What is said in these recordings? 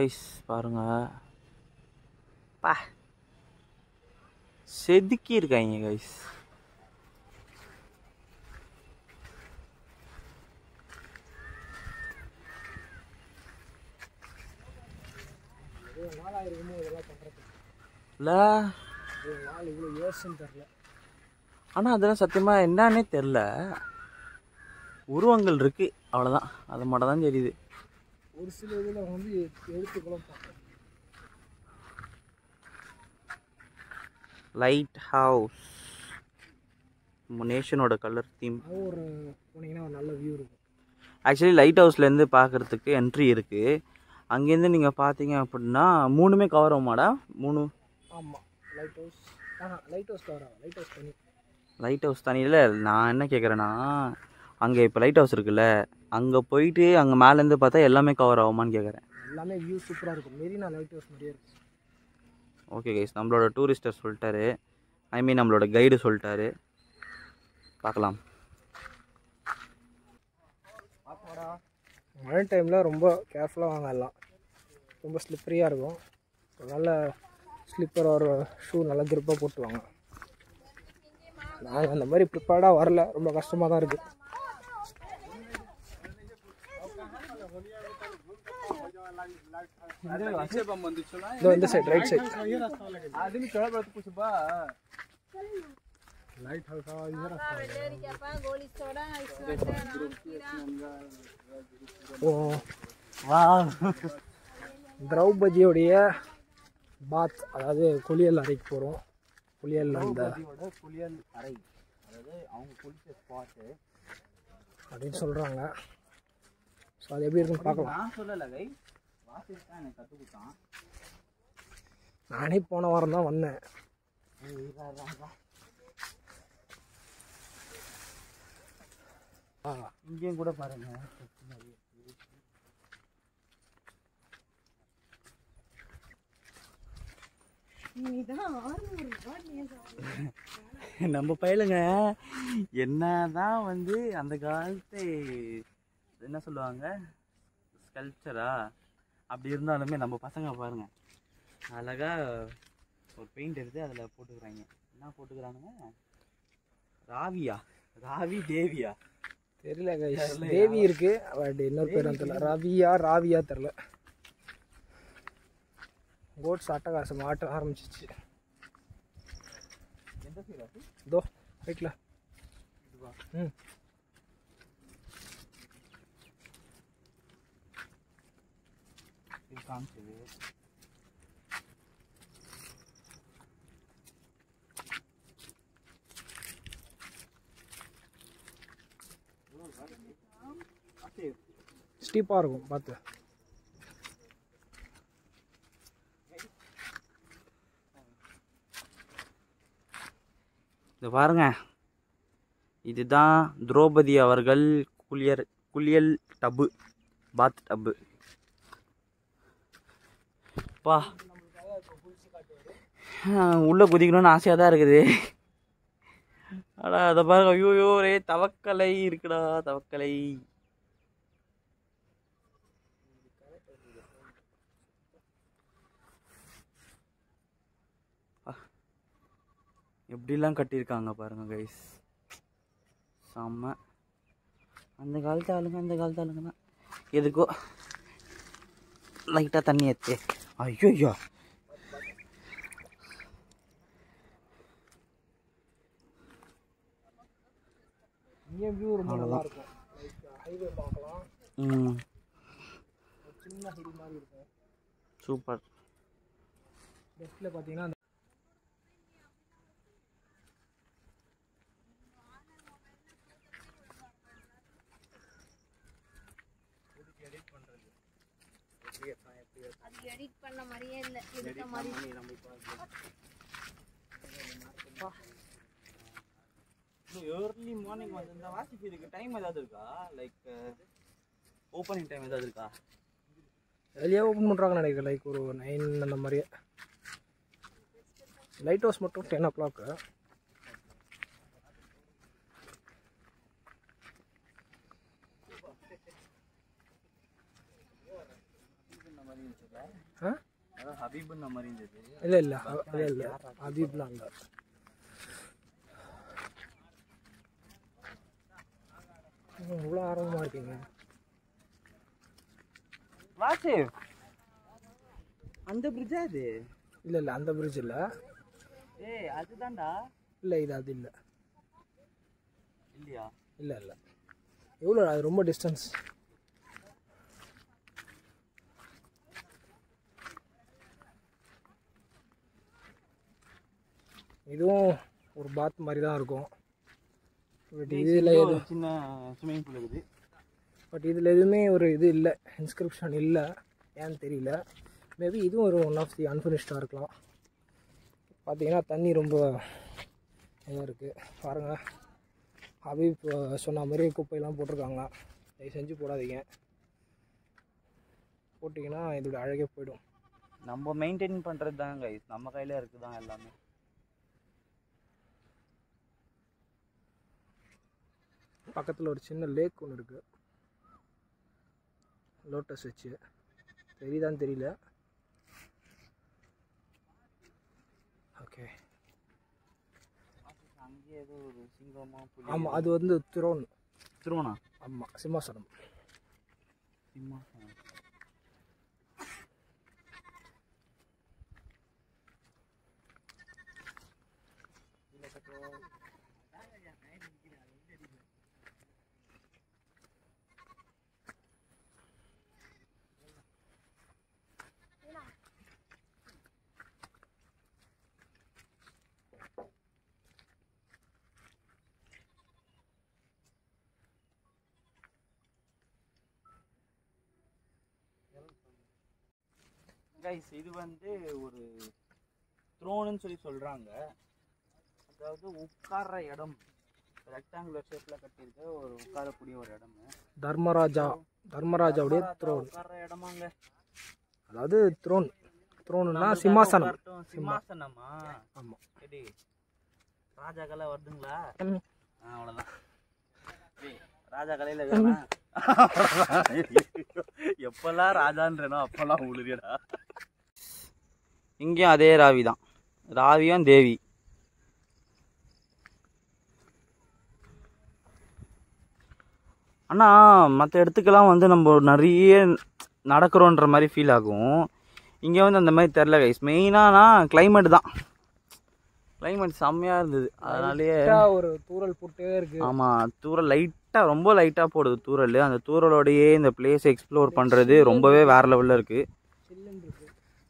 Guys பாருங்க பா செதுக்கி இருக்காங்க கைஸ் நாளாக இருக்குமோ இதெல்லாம் பண்ணுறதுக்கு இல்லை ஒரு நாள் இவ்வளோ இயர்ஸ்ன்னு தெரில ஆனால் அதெல்லாம் சத்தியமாக என்னன்னே தெரில உருவங்கள் இருக்கு அவ்வளோதான் அது மட்டும் தான் தெரியுது ஒரு சில இதில் வந்து எழுத்துக்களும் பார்ப்போம் லைட் ஹவுஸ் நேஷனோட கலர் தீம் அது ஒரு போனீங்கன்னா ஒரு நல்ல வியூ இருக்கும் ஆக்சுவலி லைட் ஹவுஸ்லேருந்து பார்க்குறதுக்கு என்ட்ரி இருக்குது அங்கேருந்து நீங்கள் பார்த்தீங்க அப்படின்னா மூணுமே கவர் ஆகுமாடா மூணு ஆமாம் லைட் ஹவுஸ் ஆ லைட் ஹவுஸ் கவர் ஆகும் லைட் ஹவுஸ் தனி லைட் ஹவுஸ் தனியில் நான் என்ன கேட்குறேன்னா அங்கே இப்போ லைட் ஹவுஸ் இருக்குல்ல அங்கே போயிட்டு அங்கே மேலேருந்து பார்த்தா எல்லாமே கவர் ஆகுமான்னு கேட்குறேன் எல்லாமே வியூ சூப்பராக இருக்கும் மெரினா லைட் ஹவுஸ் மாதிரியே இருக்கும் ஓகே கைஸ் நம்மளோட டூரிஸ்டர் சொல்லிட்டாரு ஐ மீன் நம்மளோட கைடு சொல்லிட்டாரு பார்க்கலாம் மழை டைமில் ரொம்ப கேர்ஃபுல்லாக வாங்க எல்லாம் ரொம்ப ஸ்லிப்பரியாக இருக்கும் ஒரு நல்ல ஸ்லிப்பர் ஒரு ஷூ நல்லா கிரிப்பாக போட்டு வாங்க நாங்கள் அந்த மாதிரி ப்ரிப்பேர்டாக வரல ரொம்ப கஷ்டமாக தான் இருக்குது இதோ இந்த சைடு ரைட் சைடு லைட் ஹவுஸா ஓ திரௌபதியோடைய பாத் அதாவது குளியல் அறைக்கு போகிறோம் குளியல் அந்த குளியல் அறை அதாவது அவங்க குளிச்ச ஸ்பாட்டு அப்படின்னு சொல்கிறாங்க ஸோ அது எப்படி இருக்குன்னு பார்க்கலாம் நான் சொல்லலை கை வாசிஸ் தான் எனக்கு கற்றுக் கொடுத்தான் நானே போன வாரம் தான் வந்தேன் ஆ இங்கேயும் கூட பாருங்க நம்ம பயிலுங்க என்னதான் வந்து அந்த காலத்து என்ன சொல்லுவாங்க ஸ்கல்ச்சரா அப்படி இருந்தாலுமே நம்ம பசங்க பாருங்க அழகா ஒரு பெயிண்ட் எடுத்து அதில் போட்டுக்கிறாங்க என்ன போட்டுக்கிறானுங்க ராவியா ராவி தேவியா தெரியல guys. தேவி இருக்கு பட் இன்னொரு பேர் தெரியல ரவியா ராவியா தெரில கோட்ஸ் அட்டகாசம் ஆட்ட ஆரம்பிச்சிச்சு எந்த சைடு இதோ ரைட்ல ம் இது காமிச்சது ஸ்டீப்பாக இருக்கும் பார்த்து இது பாருங்க இதுதான் திரௌபதி அவர்கள் குளியர் குளியல் டப்பு பாத் டப்பு பா உள்ளே குதிக்கணும்னு ஆசையாக தான் இருக்குது அடா அதை பாருங்க ஐயோ ரே தவக்கலை இருக்குடா தவக்கலை எப்படிலாம் கட்டியிருக்காங்க பாருங்க கைஸ் செம்ம அந்த காலத்து ஆளுங்க அந்த காலத்து ஆளுங்க தான் எதுக்கோ லைட்டாக தண்ணி ஏற்று ஐயோ ஐயோ இங்கே வியூ ரொம்ப நல்லா இருக்கும் லைக் ஹைவே பார்க்கலாம் ம் ஒரு சின்ன ஹில் மாதிரி இருக்கும் சூப்பர் லெஃப்டில் பார்த்தீங்கன்னா அந்த அது எடிட் பண்ண மாதிரியே இல்ல எடுத்த மாதிரி ஏர்லி மார்னிங் வந்து இந்த வாசிக்கு இதுக்கு டைம் ஏதாவது இருக்கா லைக் ஓப்பனிங் டைம் ஏதாவது இருக்கா வெளியே ஓப்பன் பண்ணுறாங்கன்னு நினைக்கிறேன் லைக் ஒரு நைன் அந்த மாதிரியே லைட் ஹவுஸ் மட்டும் டென் ஓ கிளாக்கு நம்ம மாதிரி இருந்துச்சுல ஆ அதான் ஹபீப்ன்ற மாதிரி இருந்தது இல்லை இல்லை இல்லை இல்லை ஹபீப்லாம் இல்லை இவ்வளோ ஆர்வமாக இருக்கீங்க வாசு அந்த பிரிட்ஜா இது இல்லை இல்லை அந்த பிரிட்ஜ் இல்லை ஏய் அதுதான்டா இல்லை இது அது இல்லை இல்லையா இல்லை இல்லை எவ்வளோ அது ரொம்ப டிஸ்டன்ஸ் இதுவும் ஒரு பாத் மாதிரி தான் இருக்கும் பட் இதில் இங்க எது ஒரு சின்ன ஸ்விம்மிங் பூல் இருக்குது பட் இதில் எதுவுமே ஒரு இது இல்லை இன்ஸ்கிரிப்ஷன் இல்லை ஏன்னு தெரியல மேபி இதுவும் ஒரு ஒன் ஆஃப் தி அன்ஃபினிஷ்டாக இருக்கலாம் பார்த்தீங்கன்னா தண்ணி ரொம்ப இதாக இருக்குது பாருங்கள் ஹபீப் அஹ், சொன்ன மாதிரி குப்பையெல்லாம் போட்டிருக்காங்க தயவு செஞ்சு போடாதீங்க போட்டிங்கன்னா இதோட அழகே போயிடும் நம்ம மெயின்டைன் பண்றது தான் கைஸ் நம்ம கையில இருக்குதான் எல்லாமே பக்கத்தில் ஒரு சின்ன லேக் ஒன்று இருக்குது லோட்டஸ் வச்சு தெரியுதான்னு தெரியல ஓகே அங்கேயே ஏதோ ஒரு சிங்கமா புலி ஆமாம் அது வந்து த்ரோன் திருவண்ணா ஆமாம் சிம்மாசனம் சிம்மாசனம் கைஸ் இது வந்து ஒரு த்ரோனுன்னு சொல்லி சொல்றாங்க அதாவது உட்கார்ற இடம் ரெக்டாங்குலர் ஷேப்ல கட்டியிருக்க ஒரு உட்காரக்கூடிய ஒரு இடம் தர்மராஜா தர்மராஜாவுடைய த்ரோன் உட்கார்ற இடமாங்க அதாவது த்ரோன் த்ரோனுன்னா நம்மளுக்காக சிம்மாசனம் உட்காரட்டும். சிம்மாசனமா ஆமாம் சரி ராஜாக்கெல்லாம் வருதுங்களா ம். ஆ, அவ்வளவுதான் டேய், ராஜா கலையில வேணா எப்பெல்லாம் ராஜான்றனோ அப்பெல்லாம் உளுறியடா இங்கேயும் அதே ராவி தான் ராவியும் தேவி அண்ணா மற்ற இடத்துக்கெல்லாம் வந்து நம்ம நிறைய நடக்கிறோன்ற மாதிரி ஃபீல் ஆகும் இங்கே வந்து அந்த மாதிரி தெரில கைஸ் மெயினானா climate தான் climate செம்மையாக இருந்தது அதனாலேயே லைட்டாக ஒரு தூறல் போட்டே இருக்கு ஆமாம் தூரல் லைட்டாக ரொம்ப லைட்டாக போடுது தூரல் அந்த தூரலோடையே இந்த பிளேஸ் எக்ஸ்ப்ளோர் பண்ணுறது ரொம்பவே வேற லெவலில் இருக்குது சில்லுன்னு இருக்கு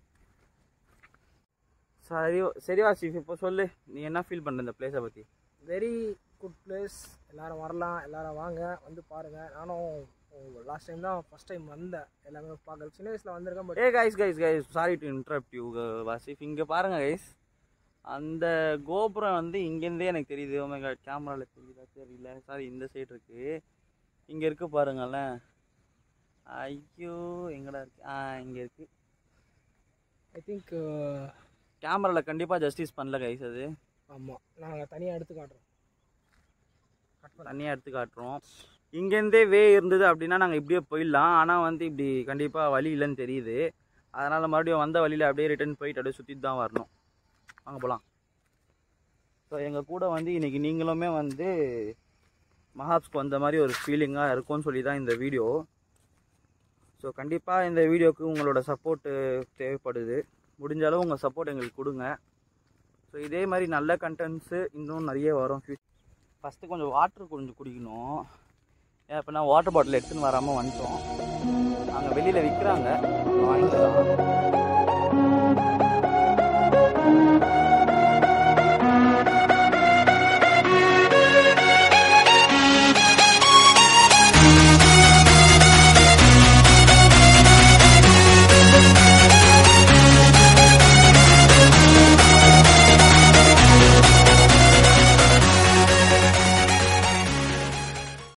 சரி சரி வாசிஃப் இப்போ சொல்லு நீ என்ன ஃபீல் பண்ணுற இந்த பிளேஸை பற்றி வெரி குட் பிளேஸ் எல்லாரும் வரலாம் எல்லாரும் வாங்க வந்து பாருங்க நானும் லாஸ்ட் டைம் தான் ஃபர்ஸ்ட் டைம் வந்தேன் எல்லாமே பார்க்கல சின்ன வயசில் வந்திருக்கேன் பட் ஏ guys guys guys sorry to interrupt you Wasif இங்கே பாருங்க கைஸ் அந்த கோபுரம் வந்து இங்கேருந்தே எனக்கு தெரியுது உங்க கேமராவில் தெரியுதா தெரியல சாரி இந்த சைடு இருக்கு இங்கே இருக்கு பாருங்களேன் ஐயோ எங்கடா இருக்கு ஆ இங்கே இருக்கு ஐ திங்க் கேமராவில் கண்டிப்பாக ஜஸ்டிஸ் பண்ணல கைஸ் அது ஆமாம் நாங்கள் தனியாக எடுத்து காட்டுறோம் கட் பண்ண தனியாக எடுத்து காட்டுறோம் இங்கேருந்தே வே இருந்தது அப்படின்னா நாங்கள் இப்படியே போயிடலாம் ஆனால் வந்து இப்படி கண்டிப்பாக வழி இல்லைன்னு தெரியுது அதனால் மறுபடியும் வந்த வழியில் அப்படியே ரிட்டர்ன் போயிட்டு அப்படியே சுற்றிட்டு தான் வரணும் வாங்க போகலாம் ஸோ எங்கள் கூட வந்து இன்றைக்கி நீங்களுமே வந்து மஹாப்ஸ்க்கு வந்த மாதிரி ஒரு ஃபீலிங்காக இருக்கும்னு சொல்லி தான் இந்த வீடியோ ஸோ கண்டிப்பாக இந்த வீடியோக்கு உங்களோட சப்போர்ட்டு தேவைப்படுது முடிஞ்ச அளவு உங்கள் சப்போர்ட் எங்களுக்கு கொடுங்க ஸோ இதே மாதிரி நல்ல கண்டென்ட்ஸு இன்னும் நிறைய வரும் ஃபஸ்ட்டு கொஞ்சம் வாட்டர் கொஞ்சம் குடிக்கணும் ஏன் இப்போ நான் வாட்டர் பாட்டில் எடுத்துன்னு வராமல் வந்துட்டோம் அங்கே வெளியில் விற்கிறாங்க வாங்கிக்கலாம்